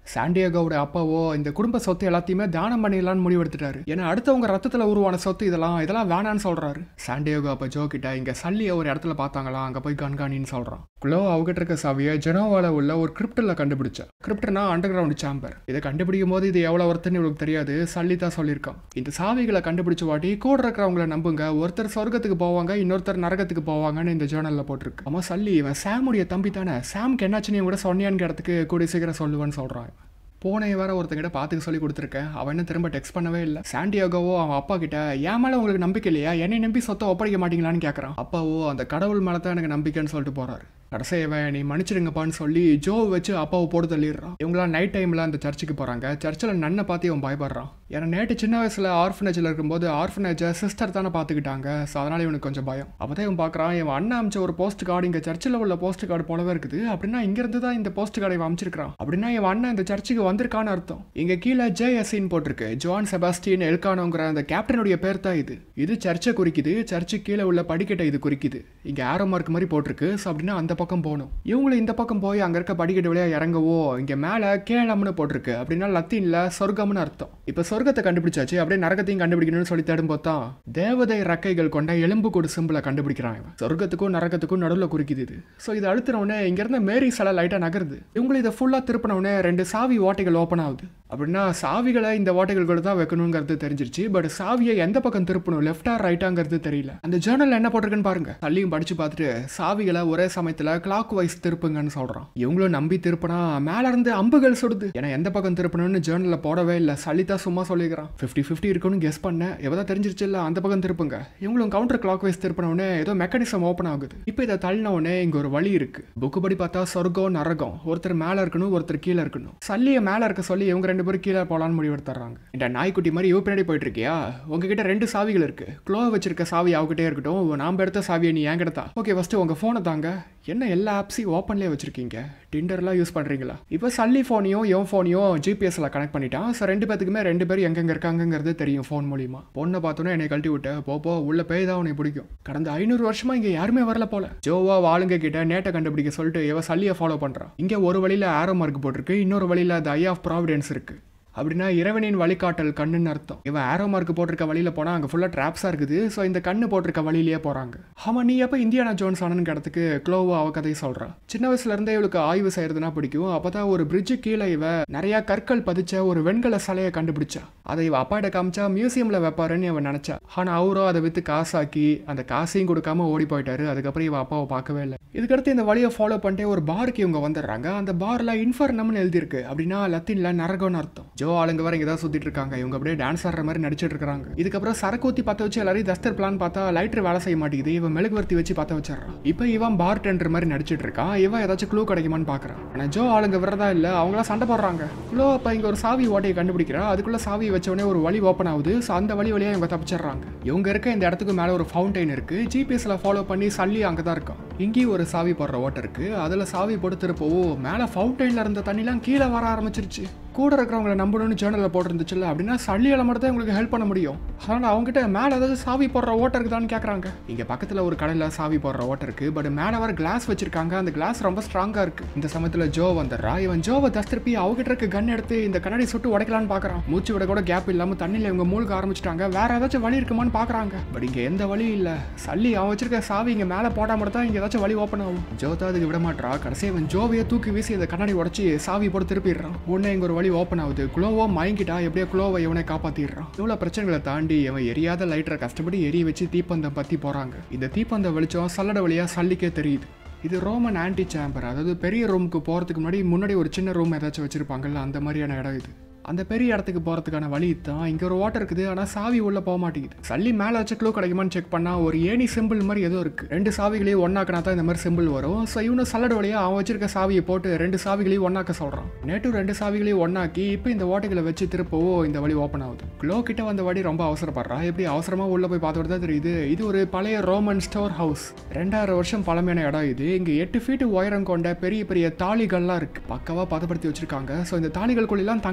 Speaker 1: சாண்டியாகோவோட அப்பாவோ இந்த குடும்ப சொத்து எல்லாத்தையுமே தானம் பண்ணிடலாம்னு முடிவெடுத்துட்டாரு ஏன்னா அடுத்தவங்க ரத்தத்துல உருவான சொத்து இதெல்லாம் இதெல்லாம் வேணான்னு சொல்றாரு சாண்டியாகோ அப்ப ஜோ கிட்ட இங்க சல்லிய ஒரு இடத்துல பார்த்தாங்களா அங்க போய் கண்காணின்னு சொல்றான் குளோ அவகிட்ட இருக்க சாவியை ஜெனோவால உள்ள ஒரு கிரிப்டில் கண்டுபிடிச்சா கிரிப்டனா அண்டர் கிரவுண்ட் சாம்பர் இதை கண்டுபிடிக்கும் போது இது எவ்வளவு ஒருத்தன்னு இவளுக்கு தெரியாது சல்லி தான் சொல்லியிருக்கான் இந்த சாவிகளை கண்டுபிடிச்ச வாட்டி கூட இருக்கிறவங்கள நம்புங்க ஒருத்தர் சொர்க்கத்துக்கு போவாங்க இன்னொருத்தர் நரகத்துக்கு போவாங்கன்னு இந்த ஜேர்னல்ல போட்டிருக்கு ஆமா சல்லி இவன் சாமுடைய தம்பி தானே சாம்க்கு என்னாச்சுன்னு கூட சொன்னியான்னு இடத்துக்கு கூடிய சீக்கிரம் சொல்லுவேன்னு சொல்றான் இவன். போன வேற ஒருத்தங்கிட்ட பார்த்துக்க சொல்லி கொடுத்துருக்கேன் அவன் இன்னும் திரும்ப டெக்ஸ்ட் பண்ணவே இல்லை சாண்டியாகோவோ அவன் அப்பா கிட்ட என் மேலே உங்களுக்கு நம்பிக்கை இல்லையா என்னை நம்பி சொத்தை ஒப்படைக்க மாட்டீங்களான்னு கேட்குறான் அப்பாவோ அந்த கடவுள் மேலே தான் எனக்கு நம்பிக்கைன்னு சொல்லிட்டு போறாரு கடைசியவன் நீ மன்னிச்சிடுங்கப்பான்னு சொல்லி ஜோ வச்சு அப்பாவை போட்டு தள்ளிடுறான் இவங்களாம் நைட் டைமில் அந்த சர்ச்சுக்கு போகிறாங்க சர்ச்சில் நன்னை பார்த்து இவன் பயப்படுறான் ஏன்னா நேற்று சின்ன வயசில் ஆர்ஃபனேஜில் இருக்கும்போது ஆர்ஃபனேஜை சிஸ்டர் தானே பார்த்துக்கிட்டாங்க ஸோ அதனால் இவனுக்கு கொஞ்சம் பயம் அப்போ தான் இவன் பார்க்குறான் இவன் அண்ணன் அமிச்ச ஒரு போஸ்ட் கார்டு இங்கே சர்ச்சில் உள்ள போஸ்ட் கார்டு போலவே இருக்குது அப்படின்னா இங்கேருந்து தான் இந்த போஸ்ட் கார்டை இவன் அமைச்சிருக்கான் அப்படின்னா இவன் அண்ணன் இந்த சர்ச்சுக்கு வந்திருக்கான்னு அர்த்தம் இங்கே கீழே ஜே எஸ்இன்னு போட்டிருக்கு ஜான் செபாஸ்டின் எல்கானோங்கிற அந்த கேப்டனுடைய பேர் தான் இது இது சர்ச்சை குறிக்குது சர்ச்சு கீழே உள்ள படிக்கட்டை இது குறிக்குது இங்கே ஆரோ மார்க் மாதிரி போட்டிருக்கு ஸோ அப்படின்னா அந்த பக்கம் போகணும் இவங்களும் இந்த பக்கம் போய் அங்கே இருக்க படிக்கட்டு வழியாக இறங்கவோ இங்கே மேலே கேளம்னு போட்டிருக்கு அப்படின்னா லத்தீனில் சொர்க்கம்னு அர்த்தம் இப்போ சொர்க்கத்தை கண்டுபிடிச்சாச்சு அப்படியே நரகத்தையும் கண்டுபிடிக்கணும்னு சொல்லி தேடும்போது தான் தேவதை ரக்கைகள் கொண்ட எலும்பு கூடு சிம்பிளை கண்டுபிடிக்கிறான் இவன் சொர்க்கத்துக்கும் நரகத்துக்கும் நடுவில் குறிக்குது இது ஸோ இதை அழுத்தின உடனே இங்கேருந்து மேரி சிலை லைட்டாக நகருது இவங்களும் இதை ஃபுல்லாக திருப்பின உடனே ரெண்டு சாவி ஓட்டைகள் ஓப்பன் ஆகுது அப்படின்னா சாவிகளை இந்த ஓட்டைகள் கூட தான் வைக்கணுங்கிறது தெரிஞ்சிருச்சு பட் சாவியை எந்த பக்கம் திருப்பணும் லெஃப்டா ரைட்டாங்கிறது தெரியல அந்த ஜேர்னல் என்ன போட்டிருக்குன்னு பாருங்க தள்ளியும் படிச்சு பார்த்துட்டு சாவிகளை ஒரே சமயத்துல கிளாக் வைஸ் திருப்புங்கன்னு சொல்றான் இவங்களும் நம்பி திருப்பினா மேல இருந்து அம்புகள் சுடுது ஏன்னா எந்த பக்கம் திருப்பணும்னு ஜேர்னல்ல போடவே இல்லை சலிதா சும்மா சொல்லிக்கிறான் ஃபிஃப்டி ஃபிஃப்டி இருக்குன்னு கெஸ் பண்ணேன் எவ்வளோ தெரிஞ்சிருச்சு இல்ல அந்த பக்கம் திருப்புங்க இவங்களும் கவுண்டர் கிளாக் வைஸ் திருப்பின உடனே ஏதோ மெக்கானிசம் ஓப்பன் ஆகுது இப்போ இதை தள்ளின உடனே இங்க ஒரு வழி இருக்கு புக்கு படி பார்த்தா சொர்க்கம் நரகம் ஒருத்தர் மேல இருக்கணும் ஒருத்தர் கீழே இருக்கணும் சல்லியை மேல இருக்க சொல்லி இவங்க ரெண்டு பேரும் கீழே போலான்னு முடிவெடுத்துறாங்க இந்த நாய்க்குட்டி மாதிரி இவ பின்னாடி போயிட்டு இருக்கியா உங்ககிட்ட ரெண்டு சாவிகள் இருக்கு க்ளோ வச்சிருக்க சாவி அவகிட்டே இருக்கட்டும் நாம எடுத்த சாவியை நீ என்கிட்ட தான் ஓகே ஃபர்ஸ்ட் உங்க போனை தாங்க என்ன எல்லா ஆப்ஸையும் ஓப்பன்லேயே வச்சிருக்கீங்க டிண்டர்லாம் யூஸ் பண்றீங்களா இப்போ சல்லி ஃபோனையும் என் ஃபோனையும் ஜிபிஎஸ்ல கனெக்ட் பண்ணிட்டான் ஸோ ரெண்டு பேத்துக்குமே ரெண்டு பேரும் எங்கெங்க இருக்காங்கங்கிறது தெரியும் ஃபோன் மூலியமா பொண்ணை பார்த்தோன்னே என்னை கழட்டி விட்ட போ போ உள்ள பேய் தான் உனக்கு பிடிக்கும் கடந்த ஐநூறு வருஷமா இங்க யாருமே வரல போல ஜோவா வாளுங்க கிட்ட நேட்டை கண்டுபிடிக்க சொல்லிட்டு இவ சல்லியை ஃபாலோ பண்றான் இங்க ஒரு வழியில ஆரோ மார்க் போட்டிருக்கு இன்னொரு வழியில த ஐ ஆஃப் ப்ராவிடன்ஸ் இருக்கு அப்படின்னா இறைவனின் வழிகாட்டல் கண்ணுன்னு அர்த்தம் இவன் ஆரோ மார்க் போட்டிருக்க வழியில போனா அங்க ஃபுல்லா ட்ராப்ஸா இருக்குது ஸோ இந்த கண்ணு போட்டிருக்க வழியிலேயே போறாங்க ஆமா நீ எப்ப இந்தியானா ஜோன்ஸ் ஆனன்னு இடத்துக்கு க்ளோவோ அவ கதையை சொல்றா சின்ன வயசுல இருந்தே இவளுக்கு ஆய்வு செய்யறதுனா பிடிக்கும் அப்பதான் ஒரு பிரிட்ஜு கீழே இவ நிறைய கற்கள் பதிச்ச ஒரு வெண்கல சிலையை கண்டுபிடிச்சா அதை இவ அப்பாட்ட காமிச்சா மியூசியம்ல வைப்பாருன்னு அவன் நினைச்சா ஆனா அவரோ அதை வித்து காசாக்கி அந்த காசையும் கொடுக்காம ஓடி போயிட்டாரு அதுக்கப்புறம் இவ அப்பாவை பார்க்கவே இல்லை இதுக்கடுத்து இந்த வழியை ஃபாலோ பண்ணிட்டு ஒரு பாருக்கு இவங்க வந்துடுறாங்க அந்த பார்ல இன்ஃபர்னம்னு எழுதியிருக்கு அப்படின்னா லத்தீன்ல நரகம்னு அர்த்தம் ஜோ ஆளுங்க வேற இங்க தான் சுத்திட்டு இருக்காங்க இவங்க அப்படியே டான்ஸ் ஆடுற மாதிரி நடிச்சிட்டு இருக்காங்க இதுக்கப்புறம் சரக்கு ஊத்தி பத்த வச்சு எல்லாரையும் தஸ்தர் பிளான் பார்த்தா லைட்டர் வேலை செய்ய மாட்டேங்குது இவன் மெழுகுவர்த்தி வச்சு பத்த வச்சிடறான் இப்போ இவன் பார் டெண்டர் மாதிரி நடிச்சிட்டு இருக்கான் இவன் ஏதாச்சும் க்ளூ கிடைக்குமான்னு பாக்குறான் ஆனா ஜோ ஆளுங்க விரதா இல்ல அவங்களாம் சண்டை போடுறாங்க க்ளோ அப்ப இங்க ஒரு சாவி ஓட்டையை கண்டுபிடிக்கிறா அதுக்குள்ள சாவி வச்ச உடனே ஒரு வழி ஓப்பன் ஆகுது ஸோ அந்த வழி வழியா இவங்க தப்பிச்சிடுறாங்க இவங்க இருக்க இந்த இடத்துக்கு மேல ஒரு ஃபவுண்டைன் இருக்கு ஜிபிஎஸ்ல ஃபாலோ பண்ணி சல்லி அங்கதான் இருக்கான் இங்கேயும் ஒரு சாவி போடுற ஓட்டை இருக்கு அதுல சாவி போட்டு திருப்பவோ மேல ஃபவுண்டைன்ல இருந்த தண்ணிலாம் கீழே வர ஆரம்பிச்சிருச்சு கூட இருக்கிறவங்கள நம்பணும்னு ஜேர்னலில் போட்டிருந்துச்சுல்ல அப்படின்னா சல்லியால் மட்டும் தான் உங்களுக்கு ஹெல்ப் பண்ண முடியும் அதனால் அவங்ககிட்ட மேலே ஏதாவது சாவி போடுற ஓட்டை இருக்குதான்னு கேட்குறாங்க இங்கே பக்கத்தில் ஒரு கடையில் சாவி போடுற ஓட்டை இருக்கு பட் மேலே வர கிளாஸ் வச்சிருக்காங்க அந்த கிளாஸ் ரொம்ப ஸ்ட்ராங்காக இருக்கு இந்த சமயத்தில் ஜோ வந்துடுறா இவன் ஜோவை தஸ்திருப்பி அவகிட்ட இருக்க கன் எடுத்து இந்த கண்ணாடி சுட்டு உடைக்கலான்னு பார்க்குறான் மூச்சு விட கூட கேப் இல்லாமல் தண்ணியில் இவங்க மூழ்க ஆரம்பிச்சிட்டாங்க வேற ஏதாச்சும் வழி இருக்குமான்னு பார்க்குறாங்க பட் இங்கே எந்த வழியும் இல்லை சல்லி அவன் வச்சிருக்க சாவி இங்கே மேலே போட்டால் மட்டும் தான் இங்கே ஏதாச்சும் வழி ஓப்பன் ஆகும் ஜோ தான் அதுக்கு விட மாட்டா கடைசி இவன் ஜோவையே தூக்கி வீசி இந்த கண்ணாடி உடச்சி சாவி போட்டு திருப்பிடுறான் உடனே இங்கே ஒரு வழி ஓப்பன் ஆகுது குளோவோ மயங்கிட்டா எப்படியோ குளோவை இவனை காப்பாத்திடுறான் இவ்வளோ பிரச்சனைகளை தாண்டி இவன் எரியாத லைட்டரை கஷ்டப்பட்டு எரிய வச்சு தீப்பந்தம் பத்தி போறாங்க இந்த தீப்பந்தம் வெளிச்சம் சல்லட வழியா சல்லிக்கே தெரியுது இது ரோமன் ஆன்டி சேம்பர் அதாவது பெரிய ரூமுக்கு போகிறதுக்கு முன்னாடி முன்னாடி ஒரு சின்ன ரூம் ஏதாச்சும் வச்சிருப்பாங்கல்ல அந்த மாதிரியான இடம் இது அந்த பெரிய இடத்துக்கு போகிறதுக்கான வழி தான் இங்கே ஒரு வாட்டர் இருக்குது ஆனால் சாவி உள்ளே போக மாட்டேங்குது சல்லி மேலே வச்ச க்ளூ கிடைக்குமான்னு செக் பண்ணால் ஒரு ஏணி சிம்பிள் மாதிரி ஏதோ இருக்குது ரெண்டு சாவிகளையும் ஒன்னாக்கினா தான் இந்த மாதிரி சிம்பிள் வரும் ஸோ இவனும் சல்லடு வழியாக அவன் வச்சிருக்க சாவியை போட்டு ரெண்டு சாவிகளையும் ஒன்னாக்க சொல்கிறான் நேற்று ரெண்டு சாவிகளையும் ஒன்னாக்கி இப்போ இந்த ஓட்டைகளை வச்சு திருப்பவோ இந்த வழி ஓப்பன் ஆகுது க்ளோ கிட்ட வந்த வழி ரொம்ப அவசரப்படுறா எப்படி அவசரமாக உள்ளே போய் பார்த்தோட தான் தெரியுது இது ஒரு பழைய ரோமன் ஸ்டோர் ஹவுஸ் ரெண்டாயிரம் வருஷம் பழமையான இடம் இது இங்கே எட்டு ஃபீட்டு உயரம் கொண்ட பெரிய பெரிய தாளிகள்லாம் இருக்கு பக்காவாக பதப்படுத்தி வச்சிருக்காங்க ஸோ இந்த தாளிகளுக்குள்ளெல்லாம் தங்கம் தான் இருக்கும்னு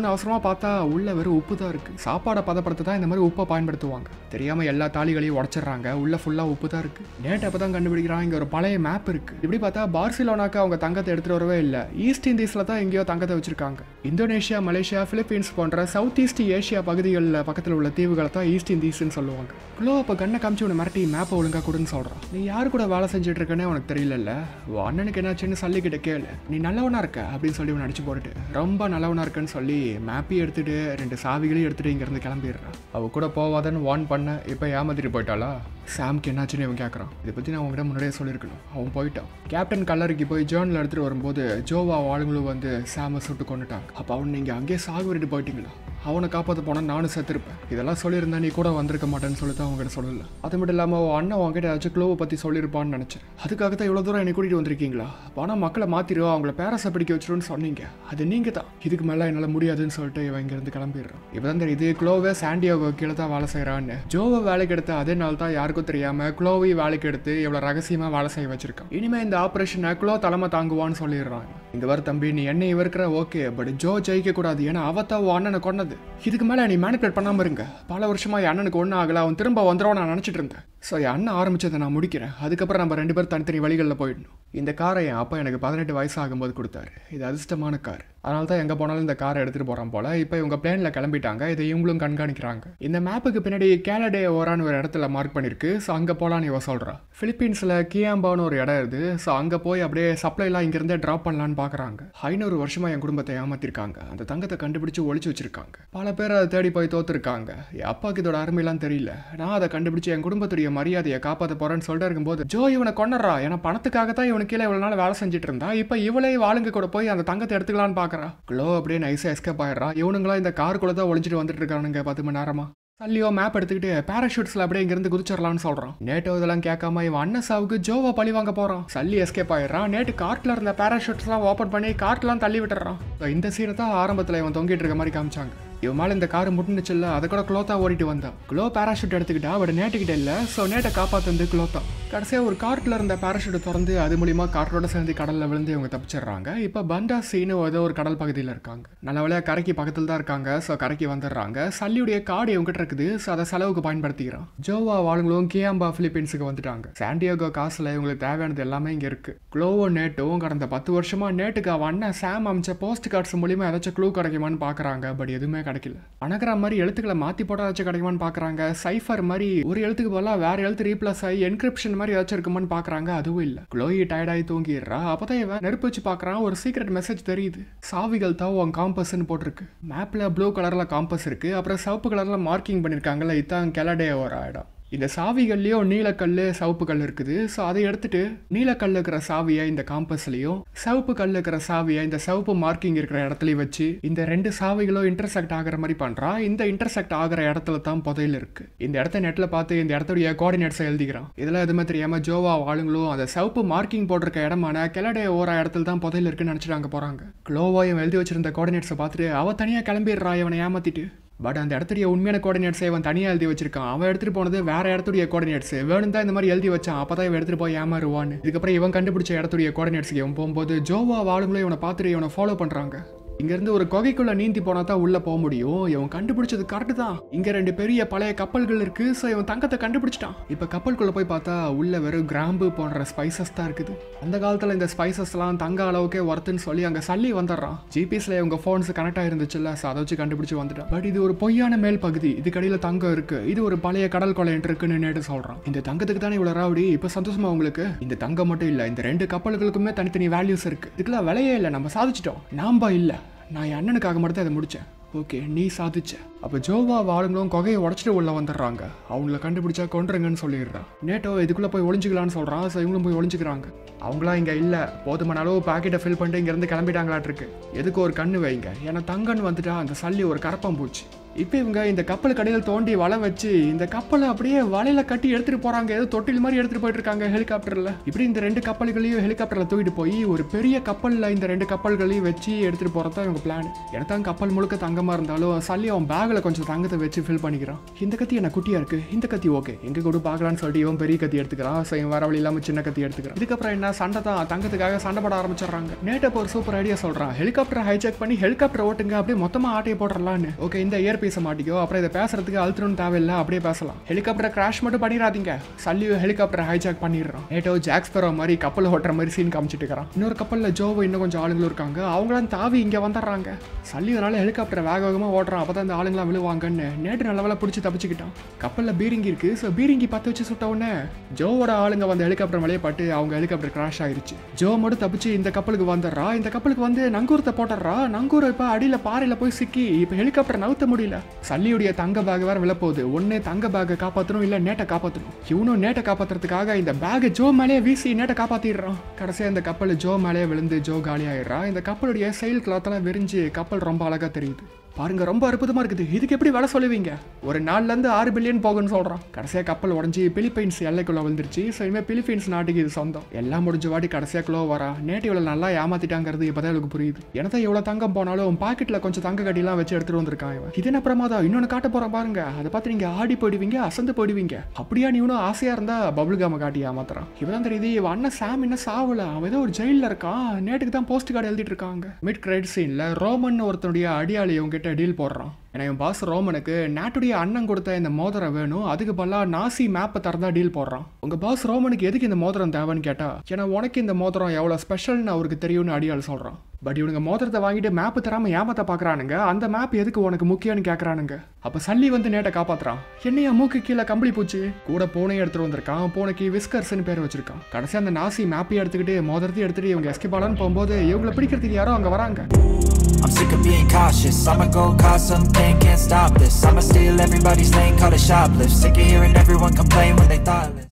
Speaker 1: போகணும்னு அவசரமா பார்த்தா உள்ள வெறும் உப்பு தான் இருக்கு சாப்பாடை பதப்படுத்த தான் இந்த மாதிரி உப்பை பயன்படுத்துவாங்க தெரியாம எல்லா தாலிகளையும் உடச்சிடுறாங்க உள்ள ஃபுல்லா உப்பு தான் இருக்கு நேட் அப்பதான் கண்டுபிடிக்கிறான் இங்க ஒரு பழைய மேப் இருக்கு இப்படி பார்த்தா பார்சிலோனாக்கு அவங்க தங்கத்தை எடுத்துட்டு வரவே இல்லை ஈஸ்ட் இண்டீஸ்ல தான் எங்கேயோ தங்கத்தை வச்சிருக்காங்க இந்தோனேஷியா மலேசியா பிலிப்பீன்ஸ் போன்ற சவுத் ஈஸ்ட் ஏஷியா பகுதிகளில் பக்கத்தில் உள்ள தீவுகளை தான் ஈஸ்ட் இண்டீஸ்னு சொல்லுவாங்க க்ளோ அப்போ கண்ணை காமிச்சு உன்னை மிரட்டி மேப்பை ஒழுங்கா கொடுன்னு சொல்கிறான் நீ யார் கூட வேலை செஞ்சுட்டு இருக்கேன்னு உனக்கு தெரியலல்ல உன் அண்ணனுக்கு என்னாச்சுன்னு சல்லிக்கிட்ட கேளு நீ நல்லவனா இருக்க அப்படின்னு சொல்லி உன்னை அடிச்சு போட்டுட்டு ரொம்ப நல்லவனா இருக்கேன்னு சொல்லி மேப்பையும் எடுத்துட்டு ரெண்டு சாவிகளையும் எடுத்துட்டு இங்கேருந்து கிளம்பிடுறான் அவ கூட போவாதன்னு வார்ன் பண்ண இப்போ ஏமாத்திட்டு போயிட்டாளா சாம்க்கு என்னாச்சுன்னு இவன் கேட்குறான் இதை பற்றி நான் உங்ககிட்ட முன்னாடியே சொல்லியிருக்கணும் அவன் போயிட்டான் கேப்டன் கல்லறைக்கு போய் ஜேர்னல் எடுத்துகிட்டு வரும்போது ஜோவா ஆளுங்களும் வந்து சாமை சுட்டு கொண்டுட்டாங்க அப்போ அவன் நீங்கள் அங்கேயே சாகு விட்டு போயிட்டீங்களா அவனை காப்பாற்ற போனால் நானும் செத்துருப்பேன் இதெல்லாம் சொல்லியிருந்தா நீ கூட வந்திருக்க மாட்டேன்னு சொல்லிட்டு அவங்ககிட்ட சொல்லல அது மட்டும் இல்லாமல் உன் அண்ணன் உங்ககிட்ட ஏதாச்சும் க்ளோவை பற்றி சொல்லியிருப்பான்னு நினச்சேன் அதுக்காக தான் இவ்வளோ தூரம் என்னை கூட்டிகிட்டு வந்திருக்கீங்களா ஆனால் மக்களை மாற்றிடுவோம் அவங்கள பேரஸை படிக்க வச்சிருன்னு சொன்னீங்க அது நீங்கள் தான் இதுக்கு மேலே என்னால் முடியாதுன்னு சொல்லிட்டு இவன் இங்கேருந்து கிளம்பிடுறான் இப்போ தான் தெரியுது க்ளோவே சாண்டியோகோ கீழே தான் வேலை செய்கிறான்னு ஜோவை வேலைக்கு எடுத்த அதே நாள் தான் யாருக்கும் தெரியாமல் க்ளோவை வேலைக்கு எடுத்து இவ்வளோ ரகசியமாக வேலை செய்ய வச்சிருக்கான் இனிமேல் இந்த ஆப்ரேஷனை க்ளோ தலைமை தாங்குவான்னு சொல்லிடுறான் இங்க வர தம்பி நீ என்ன இவருக்கிற ஓகே பட் ஜோ ஜெயிக்க கூடாது ஏன்னா அவத்தான் உன் அண்ணனை கொன்னது இதுக்கு மேலே நீ மேனிபுலேட் பண்ணாம இருங்க பல வருஷமா என் அண்ணனுக்கு ஒன்றும் ஆகல அவன் திரும்ப வந்துடும் நான் நினச்சிட்டு இருந்தேன் ஸோ என் அண்ணன் ஆரம்பிச்சதை நான் முடிக்கிறேன் அதுக்கப்புறம் நம்ம ரெண்டு பேரும் தனித்தனி வழிகளில் போயிடணும் இந்த காரை என் அப்பா எனக்கு பதினெட்டு வயசு ஆகும்போது கொடுத்தாரு இது அதிர்ஷ்டமான கார் அதனால தான் எங்கே போனாலும் இந்த காரை எடுத்துகிட்டு போகிறான் போல இப்போ இவங்க பிளேனில் கிளம்பிட்டாங்க இதை இவங்களும் கண்காணிக்கிறாங்க இந்த மேப்புக்கு பின்னாடி கேலடே ஓரான்னு ஒரு இடத்துல மார்க் பண்ணியிருக்கு ஸோ அங்கே போகலான்னு இவ சொல்கிறா ஃபிலிப்பீன்ஸில் கியாம்பான்னு ஒரு இடம் இருக்குது ஸோ அங்கே போய் அப்படியே சப்ளைலாம் இங்கேருந்தே ட்ராப் பண்ணலான்னு பார்க்குறாங்க ஐநூறு வருஷமாக என் குடும்பத்தை ஏமாத்திருக்காங்க அந்த தங்கத்தை கண்டுபிடிச்சு ஒழிச்சு வச்சிருக்காங்க பல பேர் அதை தேடி போய் தோத்துருக்காங்க என் அப்பாவுக்கு இதோட அருமையெல்லாம் தெரியல நான் அதை கண்டுபிடிச்சு என் குடும்பத்துடைய மரியாதையை காப்பாற்ற போறேன்னு சொல்லிட்டு இருக்கும்போது ஜோ இவனை கொண்டுறா ஏன்னா பணத்துக்காக தான் இவனுக்கு கீழே இவ்வளோ நாள் வேலை செஞ்சுட்டு இருந்தா இப்போ இவளே வாளுங்க கூட போய் அந்த தங்கத்தை எடுத்துக்கலான்னு பார்க்கறா க்ளோ அப்படியே நைஸாக எஸ்கேப் ஆயிடுறா இவனுங்களாம் இந்த காருக்குள்ள தான் ஒழிச்சிட்டு வந்துட்டு இருக்கானுங்க பத்து மணி நேரமா சல்லியோ மேப் எடுத்துக்கிட்டு பேராஷூட்ஸ்ல அப்படியே இங்கிருந்து குதிச்சிடலாம்னு சொல்றான் நேட்டோ இதெல்லாம் கேட்காம இவன் அண்ணன் சாவுக்கு ஜோவா பழி வாங்க போறான் சல்லி எஸ்கேப் ஆயிடுறான் நேட்டு கார்ட்ல இருந்த பேராஷூட்ஸ்லாம் ஓப்பன் பண்ணி கார்ட்லாம் தள்ளி விட்டுறான் So, இந்த சீனை தான் ஆரம்பத்தில் இவன் தொங்கிட்டு இருக்க மாதிரி காமிச்சாங்க இவன் மேலே இந்த கார் முட்டுனுச்சுல்ல அதை கூட க்ளோத்தா ஓடிட்டு வந்தான் க்ளோ பேராஷூட் எடுத்துக்கிட்டா அவட நேட்டுக்கிட்ட இல்லை ஸோ நேட்டை காப்பாத்துந்து க்ளோத்தா கடைசியாக ஒரு கார்ட்டில் இருந்த பேராஷூட்டை திறந்து அது மூலியமா காற்றோட சேர்ந்து கடலில் விழுந்து இவங்க தப்பிச்சிடுறாங்க இப்போ பண்டா சீனு ஏதோ ஒரு கடல் பகுதியில் இருக்காங்க நல்ல வேலையா கரைக்கு பக்கத்தில் தான் இருக்காங்க ஸோ கரைக்கு வந்துடுறாங்க சல்லியுடைய காடு இவங்ககிட்ட இருக்குது ஸோ அதை செலவுக்கு பயன்படுத்திக்கிறான் ஜோவா வாளுங்களும் கியாம்பா பிலிப்பீன்ஸுக்கு வந்துட்டாங்க சாண்டியாகோ காசுல இவங்களுக்கு தேவையானது எல்லாமே இங்கே இருக்கு க்ளோவோ நேட்டும் கடந்த பத்து வருஷமா நேட்டுக்கு அவன் அண்ணன் சாம் அமைச்ச போஸ்ட் கார்ட்ஸ் மூலியமா ஏதாச்சும் க்ளூ கிடைக்குமான்னு பார்க்கறாங்க பட் எதுவுமே கிடைக்கல அணக்கிற மாதிரி எழுத்துக்களை மாற்றி போட்டால் ஏதாச்சும் கிடைக்குமான்னு பார்க்குறாங்க சைஃபர் மாதிரி ஒரு எழுத்துக்கு பதிலாக வேற எழுத்து ரீப்ளஸ் ஆகி என்கிரிப்ஷன் மாதிரி ஏதாச்சும் இருக்குமான்னு பார்க்குறாங்க அதுவும் இல்லை க்ளோயி டயர்டாகி தூங்கிடுறா அப்போ தான் இவன் நெருப்பு வச்சு பார்க்குறான் ஒரு சீக்ரெட் மெசேஜ் தெரியுது சாவிகள் தான் உன் காம்பஸ்ன்னு போட்டிருக்கு மேப்பில் ப்ளூ கலரில் காம்பஸ் இருக்கு அப்புறம் சிவப்பு கலரில் மார்க்கிங் பண்ணியிருக்காங்கல்ல இதான் கெலடே ஒரு இடம் இந்த சாவிகள்லயும் நீலக்கல் சிவப்பு கல் இருக்குது ஸோ அதை எடுத்துட்டு நீலக்கல் இருக்கிற சாவியை இந்த காம்பஸ்லயும் சிவப்பு கல் இருக்கிற சாவியை இந்த சிவப்பு மார்க்கிங் இருக்கிற இடத்துலயும் வச்சு இந்த ரெண்டு சாவிகளும் இன்டர்செக்ட் ஆகிற மாதிரி பண்றா இந்த இன்டர்செக்ட் ஆகிற இடத்துல தான் புதையல் இருக்கு இந்த இடத்த நெட்ல பார்த்து இந்த இடத்துடைய கோஆர்டினேட்ஸை எழுதிக்கிறான் இதெல்லாம் எதுவுமே தெரியாம ஜோவா ஆளுங்களும் அந்த சிவப்பு மார்க்கிங் போட்டிருக்க இடமான கெலடே ஓரா இடத்துல தான் புதையல் இருக்குன்னு நினைச்சிட்டு அங்க போறாங்க க்ளோவாயும் எழுதி வச்சிருந்த கோஆர்டினேட்ஸை பார்த்துட்டு அவ தனியா கிளம்பிடுறா இவனை ஏமாத்திட்டு பட் அந்த இடத்துடைய உண்மையான கோஆர்டினேட்ஸ் இவன் தனியாக எழுதி வச்சிருக்கான் அவன் எடுத்துட்டு போனது வேற இடத்துடைய கோஆர்டினேட்ஸ் வேணும் தான் இந்த மாதிரி எழுதி வச்சான் அப்போ தான் இவன் எடுத்துட்டு போய் ஏமாறுவான்னு இதுக்கப்புறம் இவன் கண்டுபிடிச்ச இடத்துடைய கோஆர்டினேட்ஸ்க்கு இவன் போகும்போது ஜோவா வாளுங்களும் இவனை பார்த்துட்டு இவனை ஃபாலோ பண்ணுறாங்க இங்கேருந்து ஒரு குகைக்குள்ள நீந்தி போனா தான் உள்ள போக முடியும் இவன் கண்டுபிடிச்சது கரெக்டு தான் இங்க ரெண்டு பெரிய பழைய கப்பல்கள் இருக்கு ஸோ இவன் தங்கத்தை கண்டுபிடிச்சிட்டான் இப்போ கப்பலுக்குள்ள போய் பார்த்தா உள்ள வெறும் கிராம்பு போன்ற ஸ்பைசஸ் தான் இருக்குது அந்த காலத்துல இந்த ஸ்பைசஸ்லாம் தங்க அளவுக்கே ஒர்த்துன்னு சொல்லி அங்க சல்லி வந்துடுறான் ஜிபிஎஸ்ல இவங்க ஃபோன்ஸ் கனெக்ட் ஆயிருந்துச்சுல்ல ஸோ அதை வச்சு கண்டுபிடிச்சு வந்துட்டான் பட் இது ஒரு பொய்யான மேல் பகுதி இது கடையில் தங்கம் இருக்கு இது ஒரு பழைய கடல் கொலை இருக்குன்னு நேட்டு சொல்றான் இந்த தங்கத்துக்கு தானே இவ்வளவு ராவடி இப்போ சந்தோஷமா உங்களுக்கு இந்த தங்கம் மட்டும் இல்ல இந்த ரெண்டு கப்பல்களுக்குமே தனித்தனி வேல்யூஸ் இருக்கு இதுக்கெல்லாம் விலையே இல்லை நம்ம சாதிச்சிட்டோம் நாம்ப இல்ல நான் என் அண்ணனுக்காக மட்டும் தான் இதை முடிச்சேன் ஓகே நீ சாதிச்ச அப்போ ஜோவா வாளுங்களும் கொகையை உடச்சிட்டு உள்ள வந்துடுறாங்க அவங்கள கண்டுபிடிச்சா கொண்டுருங்கன்னு சொல்லிடுறான் நேட்டோ இதுக்குள்ள போய் ஒளிஞ்சுக்கலான்னு சொல்றான் ஸோ இவங்களும் போய் ஒளிஞ்சுக்கிறாங்க அவங்களாம் இங்க இல்ல போதுமான அளவு பாக்கெட்டை ஃபில் பண்ணிட்டு இங்க இருந்து கிளம்பிட்டாங்களாட்டு இருக்கு எதுக்கு ஒரு கண்ணு வைங்க ஏன்னா தங்கன்னு வந்துட்டா அந்த சல்லி ஒரு கரப்பம் பூச்சி இப்போ இவங்க இந்த கப்பல் கடையில் தோண்டி வலை வச்சு இந்த கப்பலை அப்படியே வலையில கட்டி எடுத்துட்டு போறாங்க ஏதோ தொட்டில் மாதிரி எடுத்துட்டு போயிட்டு இருக்காங்க ஹெலிகாப்டர்ல இப்படி இந்த ரெண்டு கப்பல்களையும் ஹெலிகாப்டர்ல தூக்கிட்டு போய் ஒரு பெரிய கப்பல்ல இந்த ரெண்டு கப்பல்களையும் வச்சு எடுத்துட்டு போறதா இவங்க பிளான் எனத்தான் கப்பல் முழுக்க தங்கமா இருந்தாலும் சல்லி அவன் பேக்ல பேக்ல கொஞ்சம் தங்கத்தை வச்சு ஃபில் பண்ணிக்கிறான் இந்த கத்தி என்ன குட்டியா இருக்கு இந்த கத்தி ஓகே எங்க கூட பார்க்கலாம்னு சொல்லிட்டு இவன் பெரிய கத்தி எடுத்துக்கிறான் ஸோ இவன் வர வழி இல்லாம சின்ன கத்தி எடுத்துக்கிறான் இதுக்கப்புறம் என்ன சண்டை தான் தங்கத்துக்காக சண்டை போட ஆரம்பிச்சிடுறாங்க நேட்ட ஒரு சூப்பர் ஐடியா சொல்றான் ஹெலிகாப்டர் ஹைஜாக் பண்ணி ஹெலிகாப்டர் ஓட்டுங்க அப்படியே மொத்தமா ஆட்டையை போடுறலான்னு ஓகே இந்த இயர் பீஸை மாட்டிக்கோ அப்புறம் இதை பேசுறதுக்கு அழுத்தணும் தேவையில்லை அப்படியே பேசலாம் ஹெலிகாப்டர் கிராஷ் மட்டும் பண்ணிடாதீங்க சல்லியோ ஹெலிகாப்டர் ஹைஜாக் பண்ணிடுறான் நேட்டோ ஜாக்ஸ் பெரோ மாதிரி கப்பல் ஓட்டுற மாதிரி சீன் காமிச்சிட்டு இருக்கிறான் இன்னொரு கப்பல்ல ஜோவோ இன்னும் கொஞ்சம் ஆளுங்களும் இருக்காங்க அவங்களாம் தாவி இங்க வந்துடுறாங்க சல்லியோனால ஹெலிகாப்டர் வேக வேகமா ஓடுறான் அப்பதான் இந்த ஆளுங்களாம் விழுவாங்கன்னு நேட்டு நல்ல வேலை பிடிச்சி தப்பிச்சுக்கிட்டான் கப்பல்ல பீரிங்கி இருக்கு ஸோ பீரிங்கி பத்து வச்சு சுட்ட உடனே ஜோவோட ஆளுங்க வந்து ஹெலிகாப்டர் மேலே பட்டு அவங்க ஹெலிகாப்டர் கிராஷ் ஆயிருச்சு ஜோ மட்டும் தப்பிச்சு இந்த கப்பலுக்கு வந்துடுறா இந்த கப்பலுக்கு வந்து நங்கூரத்தை போட்டுடுறா நங்கூர் இப்ப அடியில பாறையில போய் சிக்கி இப்ப ஹெலிகாப்டர் நவுத்த முடியல சல்லியுடைய தங்க பேக் வேற விழப்போகுது ஒண்ணு தங்க பேக்கை காப்பாத்தணும் இல்ல நேட்டை காப்பாத்தணும் இவனும் நேட்டை காப்பாத்துறதுக்காக இந்த பேக் ஜோ மேலேயே வீசி நேட்டை காப்பாத்திடுறான் கடைசியா இந்த கப்பல் ஜோ மேலேயே விழுந்து ஜோ காலி ஆயிடுறா இந்த கப்பலுடைய செயல் கிளாத்தெல்லாம் விரிஞ்சு கப்பல் ரொம்ப அழகா தெரியுது பாருங்க ரொம்ப அற்புதமா இருக்குது இதுக்கு எப்படி வேலை சொல்லுவீங்க ஒரு நாலுல இருந்து ஆறு பில்லியன் போகும்னு சொல்றான் கடைசியா கப்பல் உடஞ்சி பிலிப்பைன்ஸ் எல்லைக்குள்ள வந்துருச்சு ஸோ இனிமேல் பிலிப்பைன்ஸ் நாட்டுக்கு இது சொந்தம் எல்லாம் முடிஞ்ச வாட்டி கடைசியா க்ளோ வரா நேட்டு இவ்வளவு நல்லா ஏமாத்திட்டாங்கிறது இப்பதான் எனக்கு புரியுது எனக்கு எவ்வளவு தங்கம் போனாலும் பாக்கெட்ல கொஞ்சம் தங்க கட்டிலாம் வச்சு எடுத்துட்டு வந்திருக்கான் இவன் இது என்ன பிரமாதம் இன்னொன்னு காட்ட போறேன் பாருங்க அதை பார்த்து நீங்க ஆடி போயிடுவீங்க அசந்து போயிடுவீங்க அப்படியா நீ இன்னும் ஆசையா இருந்தா பபுள் காம காட்டி ஏமாத்துறான் இவன் தெரியுது இவன் அண்ணன் சாம் இன்னும் சாவல அவன் ஏதோ ஒரு ஜெயில இருக்கான் நேட்டுக்கு தான் போஸ்ட் கார்டு எழுதிட்டு இருக்காங்க மிட் கிரெடிட் சீன்ல ரோமன் ஒருத்தனுடைய அடியாளி இவங்க கிட்ட டீல் போடுறான் ஏன்னா என் பாஸ் ரோமனுக்கு நாட்டுடைய அண்ணன் கொடுத்த இந்த மோதிரம் வேணும் அதுக்கு பதிலாக நாசி மேப்பை தரதா டீல் போடுறான் உங்க பாஸ் ரோமனுக்கு எதுக்கு இந்த மோதிரம் தேவைன்னு கேட்டா ஏன்னா உனக்கு இந்த மோதிரம் எவ்வளோ ஸ்பெஷல்னு அவருக்கு தெரியும்னு அடியாள் சொல்றான் பட் இவனுங்க மோதிரத்தை வாங்கிட்டு மேப்பு தராம ஏமாத்த பாக்குறானுங்க அந்த மேப் எதுக்கு உனக்கு முக்கியம்னு கேக்குறானுங்க அப்ப சல்லி வந்து நேட்டை காப்பாத்துறான் என்னையா மூக்கு கீழே கம்பளி பூச்சி கூட பூனை எடுத்துட்டு வந்திருக்கான் பூனைக்கு விஸ்கர்ஸ்னு பேர் வச்சிருக்கான் கடைசி அந்த நாசி மேப்பையும் எடுத்துக்கிட்டு மோதிரத்தையும் எடுத்துட்டு இவங்க எஸ்கே பாலான்னு போகும்போது இவங்களை பிடிக்கிறதுக்கு யாரோ அங்க வராங்க
Speaker 2: I'm sick of being cautious I'ma go cause something, can't stop this I'ma steal everybody's lane, call it shoplift Sick of hearing everyone complain when they thoughtless